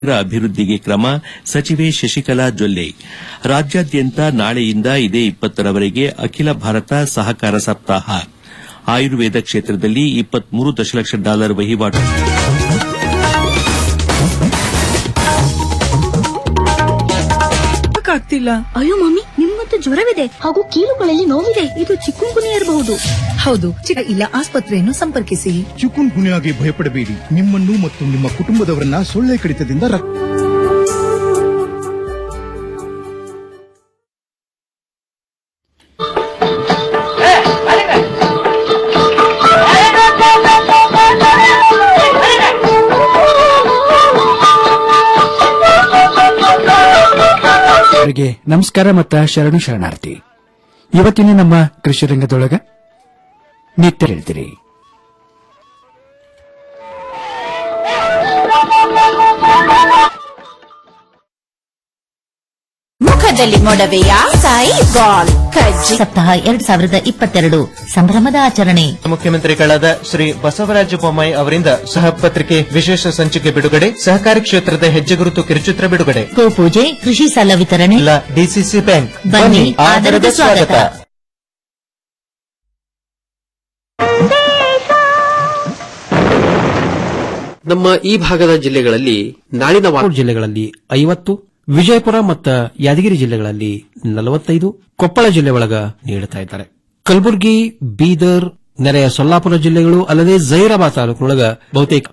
ಸಮಗ್ರ ಅಭಿವೃದ್ಧಿಗೆ ಕ್ರಮ ಸಚಿವೆ ಶಶಿಕಲಾ ಜೊಲ್ಲೆ ರಾಜ್ಯಾದ್ಯಂತ ನಾಳೆಯಿಂದ ಇದೇ ಇಪ್ಪತ್ತರವರೆಗೆ ಅಖಿಲ ಭಾರತ ಸಹಕಾರ ಸಪ್ತಾಹ ಆಯುರ್ವೇದ ಕ್ಷೇತ್ರದಲ್ಲಿ ದಶಲಕ್ಷ ಡಾಲರ್ ವಹಿವಾಟು ಆಗ್ತಿಲ್ಲ ಅಯ್ಯೋ ಮಮ್ಮಿ ನಿಮ್ಮಂತೂ ಜ್ವರವಿದೆ ಹಾಗೂ ಕೀಲುಗಳಲ್ಲಿ ನೋವಿದೆ ಇದು ಚಿಕ್ಕುಂಗುನಿ ಇರಬಹುದು ಹೌದು ಚಿಕ್ಕ ಇಲ್ಲ ಆಸ್ಪತ್ರೆಯನ್ನು ಸಂಪರ್ಕಿಸಿ ಚಿಕುನ್ ಗುನ್ಯಾಗೆ ಭಯಪಡಬೇಡಿ ನಿಮ್ಮನ್ನು ಮತ್ತು ನಿಮ್ಮ ಕುಟುಂಬದವರನ್ನ ಸೊಳ್ಳೆ ಕಡಿತದಿಂದ ರಕ್ಷ ಅವರಿಗೆ ನಮಸ್ಕಾರ ಮತ್ತ ಶರಣು ಶರಣಾರ್ಥಿ ಇವತ್ತಿನ ನಮ್ಮ ಕೃಷಿ ರಂಗದೊಳಗ ನಿತ್ಯ ಹೇಳ್ತೀರಿ ಮುಖದಲ್ಲಿ ಮೊಡವೆಯ ಸಾಯಿ ಬಾಲ್ ಕಜ್ಜಿ ಸಪ್ತಾಹ ಎರಡ್ ಸಾವಿರದ ಇಪ್ಪತ್ತೆರಡು ಸಂಭ್ರಮದ ಆಚರಣೆ ಮುಖ್ಯಮಂತ್ರಿಗಳಾದ ಶ್ರೀ ಬಸವರಾಜ ಬೊಮ್ಮಾಯಿ ಅವರಿಂದ ಸಹ ಪತ್ರಿಕೆ ವಿಶೇಷ ಸಂಚಿಕೆ ಬಿಡುಗಡೆ ಸಹಕಾರಿ ಕ್ಷೇತ್ರದ ಹೆಜ್ಜೆಗುರುತು ಕಿರುಚಿತ್ರ ಬಿಡುಗಡೆ ಗೋಪೂಜೆ ಕೃಷಿ ಸಾಲ ವಿತರಣೆ ಇಲ್ಲ ಡಿಸಿಸಿ ಬ್ಯಾಂಕ್ ಬನ್ನಿ, ಆದರದ ಸ್ವಾಗತ. ನಮ್ಮ ಈ ಭಾಗದ ಜಿಲ್ಲೆಗಳಲ್ಲಿ ನಾಳಿನ ವಾ- ಜಿಲ್ಲೆಗಳಲ್ಲಿ ಐವತ್ತು ವಿಜಯಪುರ ಮತ್ತು ಯಾದಗಿರಿ ಜಿಲ್ಲೆಗಳಲ್ಲಿ ನಲವತ್ತೈದು ಕೊಪ್ಪಳ ಜಿಲ್ಲೆ ಒಳಗ ನೀಡುತ್ತಾ ಇದ್ದಾರೆ ಕಲಬುರಗಿ ಬೀದರ್ ನೆರೆಯ ಸೊಲ್ಲಾಪುರ ಜಿಲ್ಲೆಗಳು ಅಲ್ಲದೆ ಜೈರಾಬಾದ್ ತಾಲೂಕಿನೊಳಗ ಬಹುತೇಕ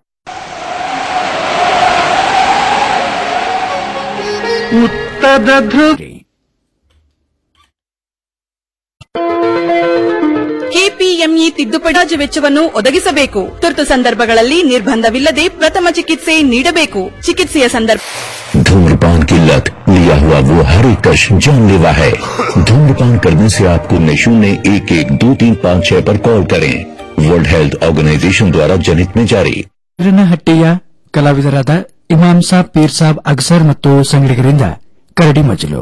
ಕೆಪಿಎಂಇ ತಿದ್ದುಪಡಿ ವೆಚ್ಚವನ್ನು ಒದಗಿಸಬೇಕು ತುರ್ತು ಸಂದರ್ಭಗಳಲ್ಲಿ ನಿರ್ಬಂಧವಿಲ್ಲದೆ ಪ್ರಥಮ ಚಿಕಿತ್ಸೆ ನೀಡಬೇಕು ಚಿಕಿತ್ಸೆಯ ಸಂದರ್ಭ धूम्रपान की लत लिया हुआ वो हर एक कश जानलेवा है धूम्रपान करने से आपको नशू ने एक एक दो तीन पाँच छह पर कॉल करें वर्ल्ड हेल्थ ऑर्गेनाइजेशन द्वारा जनहित में जारी ಹಟ್ಟಿಯ ಕಲಾವಿದರಾದ ಇಮಾಮ್ ಸಾಬ್ ಪೀರ್ ಸಾಬ್ ಅಗ್ಸರ್ ಮತ್ತು ಸಂಗಡಿಗರಿಂದ ಕರಡಿ ಮಜಲು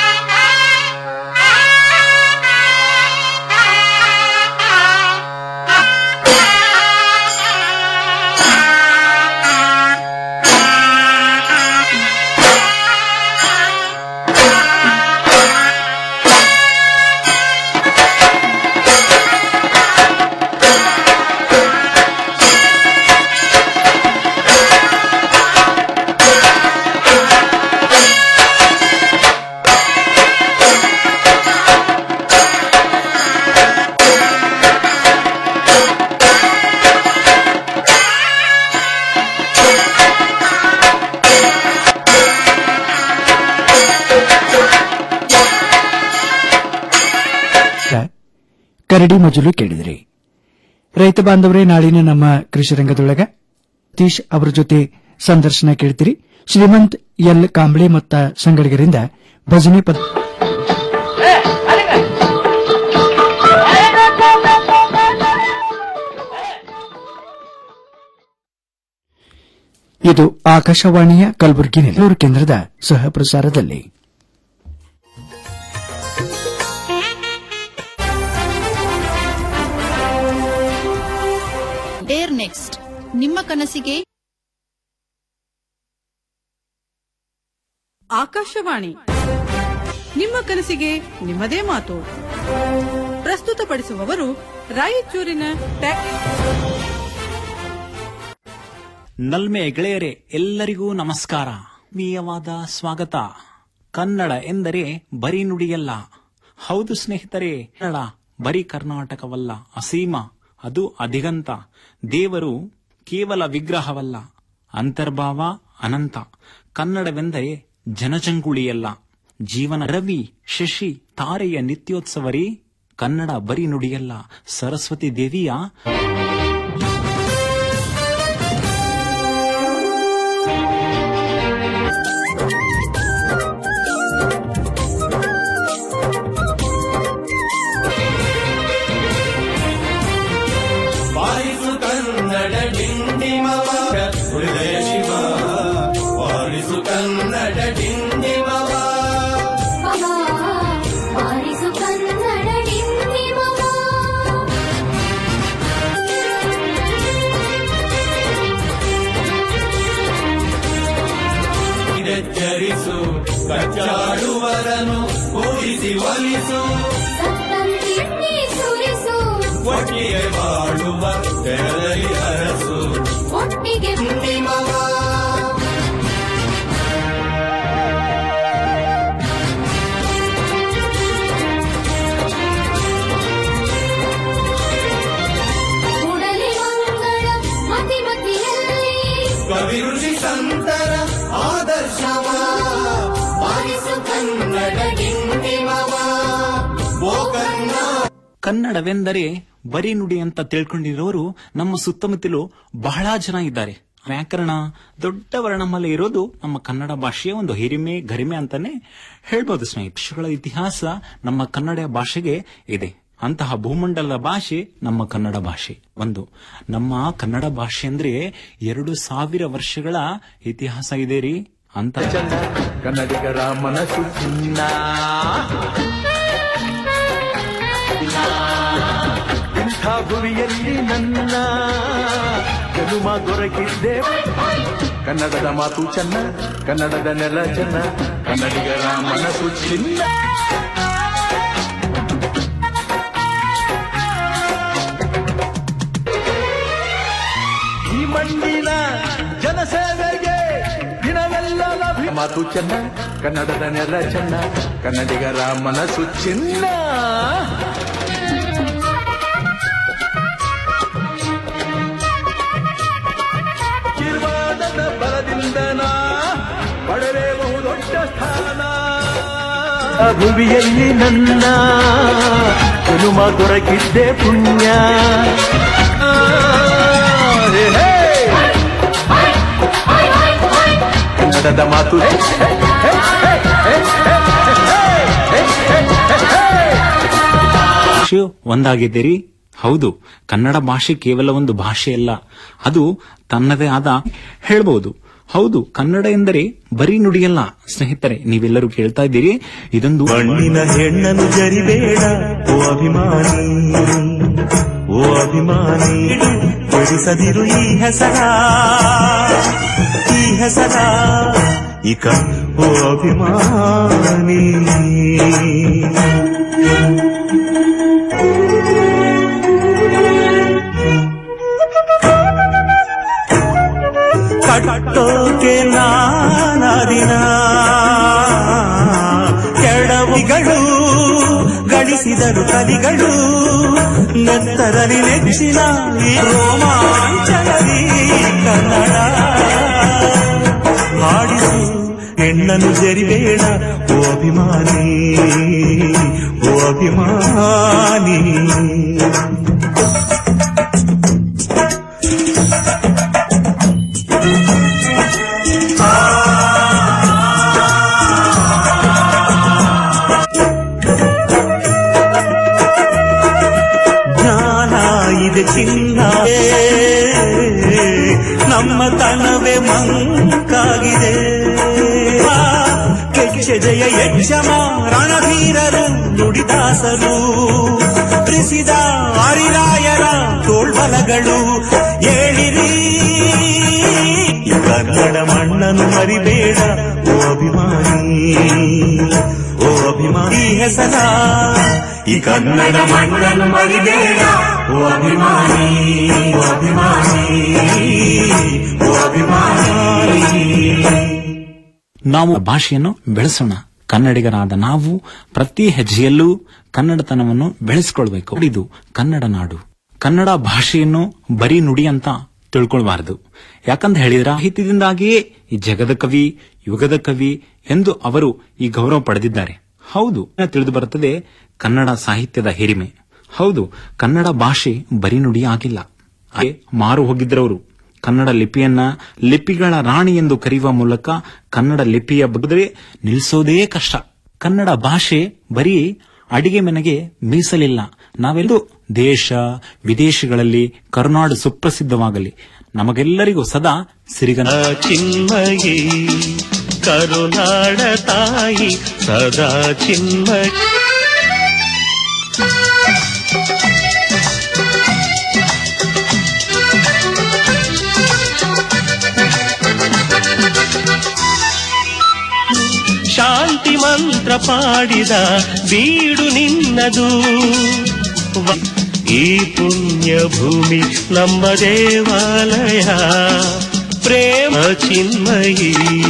ಕರಡಿ ಮಜಲು ಕೇಳಿದಿರಿ ರೈತ ಬಾಂಧವರೇ ನಾಳಿನ ನಮ್ಮ ಕೃಷಿ ರಂಗದೊಳಗ ಸತೀಶ್ ಅವರ ಜೊತೆ ಸಂದರ್ಶನ ಕೇಳ್ತೀರಿ ಶ್ರೀಮಂತ್ ಎಲ್ ಕಾಂಬ್ಳೆ ಮತ್ತ ಸಂಗಡಿಗರಿಂದ ಭಜನೆ ಪದ ಇದು ಆಕಾಶವಾಣಿಯ ಕಲಬುರಗಿ ನೆಲ್ಲೂರು ಕೇಂದ್ರದ ಸಹ ಪ್ರಸಾರದಲ್ಲಿ ಡೇರ್ ನೆಕ್ಸ್ಟ್ ನಿಮ್ಮ ಕನಸಿಗೆ ಆಕಾಶವಾಣಿ ನಿಮ್ಮ ಕನಸಿಗೆ ನಿಮ್ಮದೇ ಮಾತು ಪ್ರಸ್ತುತಪಡಿಸುವವರು ರಾಯಚೂರಿನ ಟ್ಯಾಕ್ ನಲ್ಮೆ ಗೆಳೆಯರೆ ಎಲ್ಲರಿಗೂ ನಮಸ್ಕಾರ ಮೀಯವಾದ ಸ್ವಾಗತ ಕನ್ನಡ ಎಂದರೆ ಬರೀ ನುಡಿಯಲ್ಲ ಹೌದು ಸ್ನೇಹಿತರೆ ಕನ್ನಡ ಬರೀ ಕರ್ನಾಟಕವಲ್ಲ ಅಸೀಮ ಅದು ಅಧಿಗಂತ ದೇವರು ಕೇವಲ ವಿಗ್ರಹವಲ್ಲ ಅಂತರ್ಭಾವ ಅನಂತ ಕನ್ನಡವೆಂದರೆ ಜನಜಂಗುಳಿಯಲ್ಲ ಜೀವನ ರವಿ ಶಶಿ ತಾರೆಯ ನಿತ್ಯೋತ್ಸವರೇ ಕನ್ನಡ ಬರೀ ನುಡಿಯಲ್ಲ ಸರಸ್ವತಿ ದೇವಿಯ ಬಾರಿಸು ಕನ್ನಡ ಡಿಂಡಿಮವ ಹೃದಯ ಶಿವ ಬಾರಿಸು ಕನ್ನಡ ಡಿಂಡಿಮವ ಬಾರಿಸು ಕನ್ನಡ ಡಿಂಡಿಮವ ಎಚ್ಚರಿಸು ಕಚ್ಚಾಡುವರನು ಕೂಡಿಸಿ ಒಲಿಸು ಒಟ್ಟಿಗೆ ಬಾಳುವ ತೆರದಲ್ಲಿ ಅರಸು ಒಟ್ಟಿಗೆ ನಿಮ್ಮವ ಕೂಡಲಿ ಮಂಗಳ ಮತಿ ಮತಿಯಲ್ಲಿ ಕವಿ ಋಷಿ ಸಂತರ ಆದರ್ಶವ ಪಾಲಿಸು ಕನ್ನಡ ಗಿಂಡಿಮವ ಓ ಕನ್ನ ಕನ್ನಡವೆಂದರೆ ಬರೀ ನುಡಿ ಅಂತ ತಿಳ್ಕೊಂಡಿರೋರು ನಮ್ಮ ಸುತ್ತಮುತ್ತಲು ಬಹಳ ಜನ ಇದ್ದಾರೆ ವ್ಯಾಕರಣ ದೊಡ್ಡ ವರ್ಣಮಾಲೆ ಇರೋದು ನಮ್ಮ ಕನ್ನಡ ಭಾಷೆಯ ಒಂದು ಹಿರಿಮೆ ಗರಿಮೆ ಅಂತಾನೆ ಹೇಳ್ಬೋದು ಸ್ನೇಹಿತಗಳ ಇತಿಹಾಸ ನಮ್ಮ ಕನ್ನಡ ಭಾಷೆಗೆ ಇದೆ ಅಂತಹ ಭೂಮಂಡಲದ ಭಾಷೆ ನಮ್ಮ ಕನ್ನಡ ಭಾಷೆ ಒಂದು ನಮ್ಮ ಕನ್ನಡ ಭಾಷೆ ಅಂದ್ರೆ ಎರಡು ಸಾವಿರ ವರ್ಷಗಳ ಇತಿಹಾಸ ಇದೆ ರೀ ಅಂತ ಕನ್ನಡಿಗರ ಮನಸ್ಸು ಚಿನ್ನ ಇಂಥ ಭುವಿಯಲ್ಲಿ ನನ್ನ ಜನುಮ ದೊರಕಿದ್ದೆ ಕನ್ನಡದ ಮಾತು ಚೆನ್ನ ಕನ್ನಡದ ನೆಲ ಚೆನ್ನ ಕನ್ನಡಿಗರ ಮನಸ್ಸು ಚಿನ್ನ ಈ ಮಣ್ಣಿನ ಜನಸೇವೆಗೆ ದಿನವೆಲ್ಲ ಲಭ್ಯ ಮಾತು ಚೆನ್ನ ಕನ್ನಡದ ನೆಲ ಚೆನ್ನ ಕನ್ನಡಿಗರ ಮನಸ್ಸು ಚಿನ್ನ ಆಶೀರ್ವಾದದ ಬಲದಿಂದ ನಾ ಪಡೆವೆ ಬಹುದೊಡ್ಡ ಸ್ಥಾನ ಆ ಭುವಿಯಲ್ಲಿ ನನ್ನ ಜನುಮ ದೊರಕಿದ್ದೆ ಪುಣ್ಯ ಆ, ಹೇ, ಹೇ. ಕನ್ನಡದ ಮಾತು ಹೇ, ಹೇ, ಹೇ, ಹೇ, ಹೇ, ಹೇ, ಹೇ, ಹೇ, ಹೇ, ಹೇ, ಹೇ. ಭಾಷೆ ಒಂದಾಗಿದ್ದೀರಿ ಹೌದು ಕನ್ನಡ ಭಾಷೆ ಕೇವಲ ಒಂದು ಭಾಷೆ ಅಲ್ಲ ಅದು ತನ್ನದೇ ಆದ ಹೇಳ್ಬಹುದು ಹೌದು ಕನ್ನಡ ಎಂದರೆ ಬರೀ ನುಡಿಯಲ್ಲ ಸ್ನೇಹಿತರೆ ನೀವೆಲ್ಲರೂ ಕೇಳ್ತಾ ಇದ್ದೀರಿ ಇದೊಂದು ಮಣ್ಣಿನ ಹೆಣ್ಣನ್ನು ಜರಿಬೇಡ ಓ ಅಭಿಮಾನಿ ಓ ಅಭಿಮಾನಿ ಕೊಡಿಸದಿರು ಈ ಹೆಸರ ಈ ಹೆಸರ ಇಕ ಓ ಅಭಿಮಾನಿ ಕಟ್ಟೋಕೆ ನಾನಾದಿನ ಕೆಡವಿಗಳು ಗಳಿಸಿದರು ಕಲಿಗಳು ನೆತ್ತರಲಿ ನೆಚ್ಚಿನ ಈ ರೋಮಾಂಚನವಿ ಕನ್ನಡ ಹಾಡಿಸು ಹೆಣ್ಣನ್ನು ಜರಿಬೇಡ ಓ ಅಭಿಮಾನಿ ಓ ಅಭಿಮಾನಿ ಜ್ಞಾನ ಇದೆ ಚಿನ್ನ ನಮ್ಮ ತನವೇ ಮಂಕಾಗಿದೆ ಆ ಕೆಚ್ಚೆದೆಯ ಯಕ್ಷಮ ರಣಧೀರರು ನುಡಿದಾಸರು ತ್ರಿಸಿದ ಹರಿರಾಯರ ತೋಳ್ಬಲಗಳು ಏಳಿರಿ ಈ ಕನ್ನಡ ಮಣ್ಣನ್ನು ಮರಿಬೇಡ ಓ ಅಭಿಮಾನಿ ಓ ಅಭಿಮಾನಿ ಹೆಸರ ಈ ಕನ್ನಡ ಮಣ್ಣನ್ನು ಮರಿಬೇಡ ಓ ಅಭಿಮಾನಿ ಓ ಅಭಿಮಾನಿ ಓ ಅಭಿಮಾನಿ ನಾವು ಭಾಷೆಯನ್ನು ಬೆಳೆಸೋಣ ಕನ್ನಡಿಗರಾದ ನಾವು ಪ್ರತಿ ಹೆಜ್ಜೆಯಲ್ಲೂ ಕನ್ನಡತನವನ್ನು ಬೆಳೆಸಿಕೊಳ್ಬೇಕು ಇದು ಕನ್ನಡ ನಾಡು ಕನ್ನಡ ಭಾಷೆಯನ್ನು ಬರೀ ನುಡಿ ಅಂತ ತಿಳ್ಕೊಳ್ಬಾರದು ಯಾಕಂತ ಹೇಳಿದ್ರ ಸಾಹಿತ್ಯದಿಂದಾಗಿಯೇ ಈ ಜಗದ ಕವಿ ಯುಗದ ಕವಿ ಎಂದು ಅವರು ಈ ಗೌರವ ಪಡೆದಿದ್ದಾರೆ ಹೌದು ತಿಳಿದು ಬರುತ್ತದೆ ಕನ್ನಡ ಸಾಹಿತ್ಯದ ಹಿರಿಮೆ ಹೌದು ಕನ್ನಡ ಭಾಷೆ ಬರೀ ನುಡಿ ಆಗಿಲ್ಲ ಹಾಗೆ ಮಾರು ಹೋಗಿದ್ರವರು ಕನ್ನಡ ಲಿಪಿಯನ್ನ ಲಿಪಿಗಳ ರಾಣಿ ಎಂದು ಕರೆಯುವ ಮೂಲಕ ಕನ್ನಡ ಲಿಪಿಯ ಬಗ್ಗೆ ನಿಲ್ಲಿಸೋದೇ ಕಷ್ಟ ಕನ್ನಡ ಭಾಷೆ ಬರೀ ಅಡಿಗೆ ಮನೆಗೆ ಮೀಸಲಿಲ್ಲ ನಾವೆಲ್ಲೂ ದೇಶ ವಿದೇಶಗಳಲ್ಲಿ ಕರುನಾಡು ಸುಪ್ರಸಿದ್ಧವಾಗಲಿ ನಮಗೆಲ್ಲರಿಗೂ ಸದಾ ಸಿರಿಗನ ಚಿನ್ಮಯಿ ಕರುನಾಡ ತಾಯಿ ಸದಾ ಚಿನ್ಮಯಿ ಶಾಂತಿ ಮಂತ್ರ ಪಾಡಿದ ಬೀಡು ನಿನ್ನದು ವ- ಈ ಪುಣ್ಯ ಭೂಮಿ ನಮ್ಮ ದೇವಾಲಯ ಪ್ರೇಮ ಚಿನ್ಮಯಿ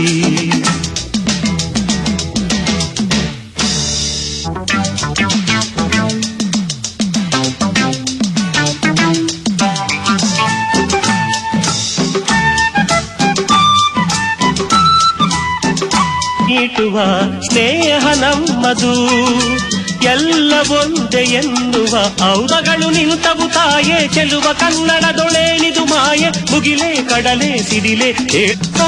ನೀಟುವ ಸ್ನೇಹ ನಮ್ಮದು ಎಲ್ಲ ಒಂದೇ ಎನ್ನುವ ಔರಗಳು ನಿಂತವು ತಾಯೇ ಚೆಲುವ ಕನ್ನಡದೊಳೇನಿದು ಮಾಯೆ ಮುಗಿಲೆ ಕಡಲೆ ಸಿಡಿಲೆ ಏ- ಆ.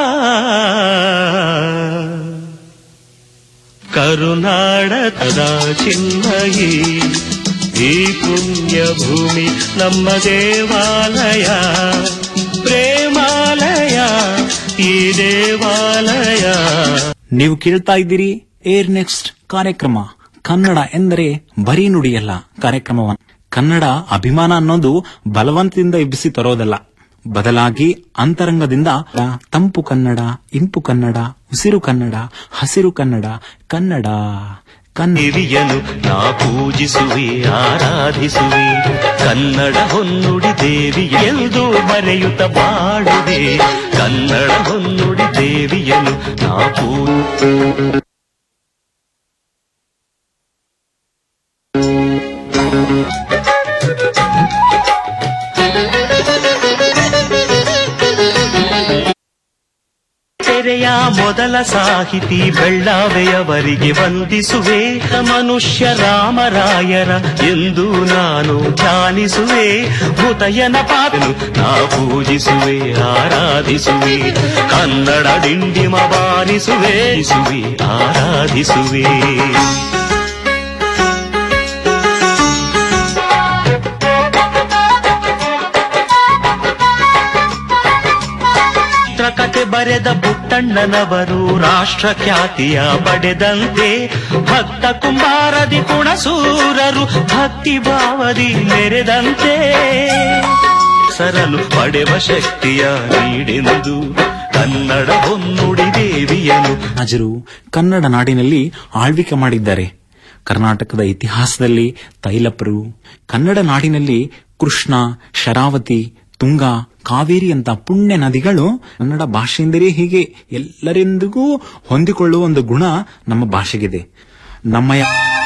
ಕರುನಾಡ ತದಾ ಚಿನ್ಮಯಿ ಈ ಪುಣ್ಯ ಭೂಮಿ ನಮ್ಮ ದೇವಾಲಯ ಪ್ರೇಮಾಲಯ ಈ ದೇವಾಲಯ ನೀವು ಕೇಳ್ತಾ ಇದ್ದೀರಿ ಏರ್ ನೆಕ್ಸ್ಟ್ ಕಾರ್ಯಕ್ರಮ ಕನ್ನಡ ಎಂದರೆ ಬರೀ ನುಡಿಯಲ್ಲ ಕಾರ್ಯಕ್ರಮವನ್ನು ಕನ್ನಡ ಅಭಿಮಾನ ಅನ್ನೋದು ಬಲವಂತದಿಂದ ಎಬ್ಬಿಸಿ ತರೋದಲ್ಲ ಬದಲಾಗಿ ಅಂತರಂಗದಿಂದ ತಂಪು ಕನ್ನಡ ಇಂಪು ಕನ್ನಡ ಉಸಿರು ಕನ್ನಡ ಹಸಿರು ಕನ್ನಡ ಕನ್ನಡ ಕನ್ನಡ ದೇವಿಯನು ನಾ ಪೂಜಿಸುವೆ ಆರಾಧಿಸುವೆ ಕನ್ನಡ ಹೊನ್ನುಡಿ ದೇವಿ ಎಂದು ಬರೆಯುತ್ತ ಬಾಳುವೆ ಕನ್ನಡ ಹೊನ್ನುಡಿ ದೇವಿಯನು ನಾ ಪೂ ತೆರೆಯ ಮೊದಲ ಸಾಹಿತಿ ಬೆಳ್ಳಾವೆಯವರಿಗೆ ವಂದಿಸುವೆ ಮನುಷ್ಯ ರಾಮರಾಯರ ಎಂದು ನಾನು ಧ್ಯಾನಿಸುವೆ ಹುತಯನ ಪಾದನು ನಾ ಪೂಜಿಸುವೆ ಆರಾಧಿಸುವೆ ಕನ್ನಡ ಡಿಂಡಿಮ ಬಾರಿಸುವೆ ಸುವೆ ಆರಾಧಿಸುವೆ ಚಿತ್ರಕಥೆ ಬರೆದ ಪುಟ್ಟಣ್ಣನವರು ರಾಷ್ಟ್ರ ಖ್ಯಾತಿಯ ಪಡೆದಂತೆ ಭಕ್ತ ಕುಂಬಾರದಿ ಕುಣಸೂರರು ಭಕ್ತಿ ಭಾವದಿ ಮೆರೆದಂತೆ ಸರಲು ಪಡೆವ ಶಕ್ತಿಯ ನೀಡೆಂದು ಕನ್ನಡ ಹೊನ್ನುಡಿ ದೇವಿಯನು ರಾಜರು ಕನ್ನಡ ನಾಡಿನಲ್ಲಿ ಆಳ್ವಿಕೆ ಮಾಡಿದ್ದಾರೆ ಕರ್ನಾಟಕದ ಇತಿಹಾಸದಲ್ಲಿ ತೈಲಪರು ಕನ್ನಡ ನಾಡಿನಲ್ಲಿ ಕೃಷ್ಣ ಶರಾವತಿ ತುಂಗಾ ಕಾವೇರಿ ಅಂತ ಪುಣ್ಯ ನದಿಗಳು ಕನ್ನಡ ಭಾಷೆಯಿಂದಲೇ ಹೀಗೆ ಎಲ್ಲರೆಂದಿಗೂ ಹೊಂದಿಕೊಳ್ಳುವ ಒಂದು ಗುಣ ನಮ್ಮ ಭಾಷೆಗಿದೆ ನಮ್ಮ